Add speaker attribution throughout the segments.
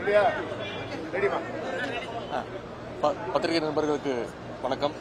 Speaker 1: இல்லையா ரெடிமா
Speaker 2: ப- பத்திரிகை நண்பர்களுக்கு வணக்கம்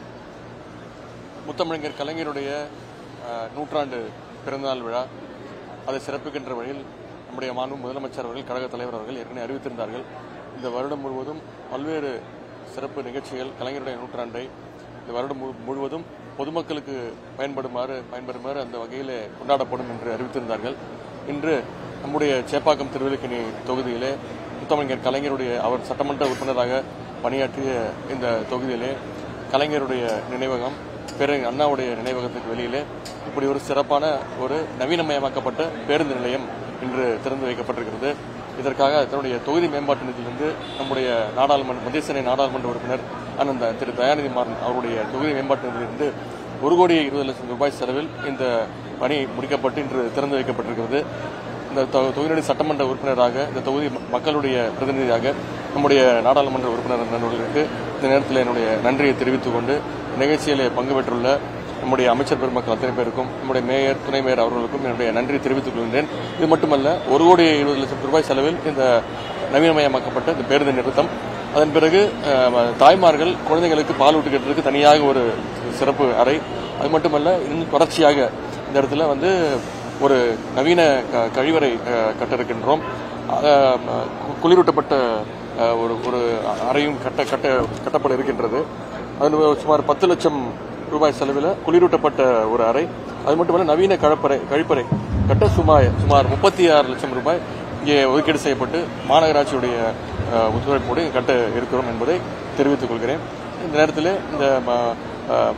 Speaker 2: முத்தமிழங்கர் கலைஞருடைய அஹ், நூற்றாண்டு பிறந்தநாள் விழா அதை சிறப்பிக்கின்ற வழியில் நம்முடைய மாண்பு முதலமைச்சர் அவர்கள் கழக தலைவர் அவர்கள் ஏற்கனவே அறிவித்திருந்தார்கள் இந்த வருடம் முழுவதும் பல்வேறு சிறப்பு நிகழ்ச்சிகள் கலைஞருடைய நூற்றாண்டை இந்த வருடம் முழு- முழுவதும் பொதுமக்களுக்கு பயன்படுமாறு பயன்படுமாறு அந்த வகையிலே கொண்டாடப்படும் என்று அறிவித்திருந்தார்கள் இன்று நம்முடைய சேப்பாக்கம் திருவல்லிக்கணி தொகுதியிலே முத்தமிழர் கலைஞருடைய அவர் சட்டமன்ற உறுப்பினராக பணியாற்றிய இந்த தொகுதியிலே கலைஞருடைய நினைவகம் பிற அண்ணாவுடைய நினைவகத்துக்கு வெளியிலே இப்படி ஒரு சிறப்பான ஒரு நவீனமயமாக்கப்பட்ட பேருந்து நிலையம் இன்று திறந்து வைக்கப்பட்டிருக்கிறது இதற்காக தன்னுடைய தொகுதி மேம்பாட்டு நிதியிலிருந்து நம்முடைய நாடாளுமன்ற மத்திய சென்னை நாடாளுமன்ற உறுப்பினர் அனந்த திரு தயாநிதி மாறன் அவருடைய தொகுதி மேம்பாட்டு நிதியிலிருந்து ஒரு கோடி இருபது லட்சம் ரூபாய் செலவில் இந்த பணி முடிக்கப்பட்டு இன்று திறந்து வைக்கப்பட்டிருக்கிறது இந்த தொ- தொகுதியினுடைய சட்டமன்ற உறுப்பினராக இந்த தொகுதி ம- மக்களுடைய பிரதிநிதியாக நம்முடைய நாடாளுமன்ற உறுப்பினர் நண்பர்களுக்கு இந்த நேரத்தில் என்னுடைய நன்றியை தெரிவித்துக் கொண்டு நிகழ்ச்சியிலே பங்கு பெற்றுள்ள நம்முடைய அமைச்சர் பெருமக்கள் அத்தனை பேருக்கும் நம்முடைய மேயர் துணை மேயர் அவர்களுக்கும் என்னுடைய நன்றி தெரிவித்துக் கொள்கின்றேன் இது மட்டுமல்ல ஒரு கோடி இருபது லட்சம் ரூபாய் செலவில் இந்த நவீனமயமாக்கப்பட்ட இந்த பேருந்து நிறுத்தம் அதன் பிறகு அஹ், தாய்மார்கள் குழந்தைகளுக்கு பால் ஊட்டுகிறதுக்கு தனியாக ஒரு சிறப்பு அறை அது மட்டுமல்ல இன்னும் தொடர்ச்சியாக இந்த இடத்துல வந்து ஒரு நவீன க- கழிவறை அஹ், கட்ட இருக்கின்றோம் அஹ், கு- குளிரூட்டப்பட்ட அஹ், ஒரு ஒரு அறையும் கட்ட கட்ட கட்டப்பட இருக்கின்றது அது சுமார் பத்து லட்சம் ரூபாய் செலவில் குளிரூட்டப்பட்ட ஒரு அறை அது மட்டுமல்ல நவீன கழப்பறை கழிப்பறை கட்ட சுமார் சுமார் முப்பத்தி ஆறு லட்சம் ரூபாய் இங்கே ஒதுக்கீடு செய்யப்பட்டு மாநகராட்சியுடைய அஹ், ஒத்துழைப்போடு இங்கே கட்ட இருக்கிறோம் என்பதை தெரிவித்துக் கொள்கிறேன் இந்த நேரத்தில் இந்த ம- அஹ்,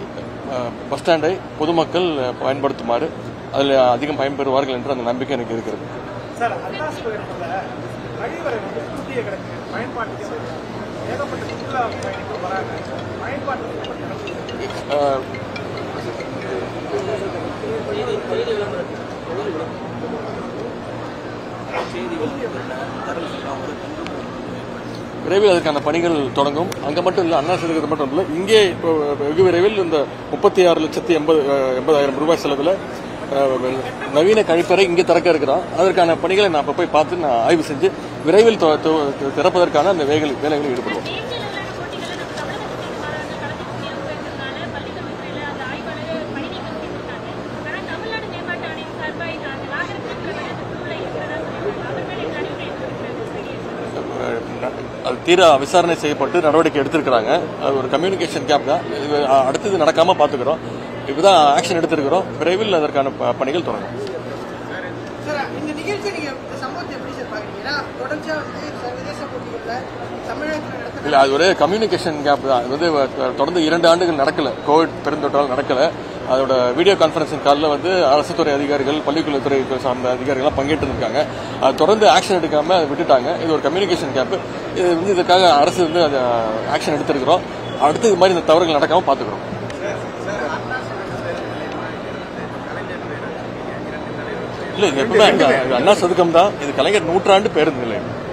Speaker 2: அஹ், பஸ் ஸ்டாண்டை பொதுமக்கள் பயன்படுத்துமாறு அதில் அதிகம் பயன்பெறுவார்கள் என்ற அந்த நம்பிக்கை எனக்கு இருக்கிறது
Speaker 3: சார் அண்ணா ஸ்கொயர்ல கழிவறை வந்து பூட்டிய கிடக்கு பயன்பாட்டுக்கு வருது. ஏகப்பட்ட சுற்றுலா பயணிகள் வராங்க பயன்பாட்டுக்கு கொஞ்சம் நடக்குது.
Speaker 2: அஹ், விரைவில் அதுக்கான பணிகள் தொடங்கும் அங்க மட்டும் இல்ல அண்ணா சிறுகிறது மட்டும் இல்ல இங்கே இப்போ வெகு விரைவில் இந்த முப்பத்தி ஆறு லட்சத்தி எண்பது அஹ், எண்பதாயிரம் ரூபாய் செலவில் அஹ், நவீன கழிப்பறை இங்கே திறக்க இருக்கிறோம் அதற்கான பணிகளை நான் இப்ப போய் பார்த்து நான் ஆய்வு செஞ்சு விரைவில் தொ- தொ- திறப்பதற்கான அந்த வேலைகள் வேலைகளில் ஈடுபடுவோம் அது தீர விசாரணை செய்யப்பட்டு நடவடிக்கை எடுத்திருக்கிறாங்க அது ஒரு கம்யூனிகேஷன் கேப் தான் இது அடுத்தது நடக்காம பாத்துக்கிறோம் இப்பதான் ஆக்ஷன் எடுத்திருக்கிறோம் விரைவில் அதற்கான ப- பணிகள் தொடங்கும்
Speaker 4: சார் இந்த நிகழ்ச்சி நீங்க இந்த சம்பவத்தை எப்படி சார் பாக்குறீங்க ஏன்னா தொடர்ச்சியா வந்து சர்வதேச போட்டிகள்ல தமிழகத்தில் நடத்த
Speaker 2: இல்ல அது ஒரு கம்யூனிகேஷன் கேப் தான் இது வந்து அஹ், தொடர்ந்து இரண்டு ஆண்டுகள் நடக்கல கோவிட் பெருந்தொற்றால் நடக்கல அதோட வீடியோ கான்ஃபரன்சிங் காலில் வந்து அரசு துறை அதிகாரிகள் பள்ளிக்கல்வித்துறை சார்ந்த அதிகாரிகள்லாம் பங்கேற்று இருக்காங்க அது தொடர்ந்து ஆக்ஷன் எடுக்காம அதை விட்டுட்டாங்க இது ஒரு கம்யூனிகேஷன் கேப் இது வந்து இதுக்காக அரசு வந்து அதை ஆக்ஷன் எடுத்திருக்கிறோம் அடுத்து இது மாதிரி இந்த தவறுகள் நடக்காம பாத்துக்கிறோம் இல்ல இது எப்பவுமே இந்த அண்ணா சதுக்கம் தான் இது கலைஞர் நூற்றாண்டு பேருந்து நிலையம்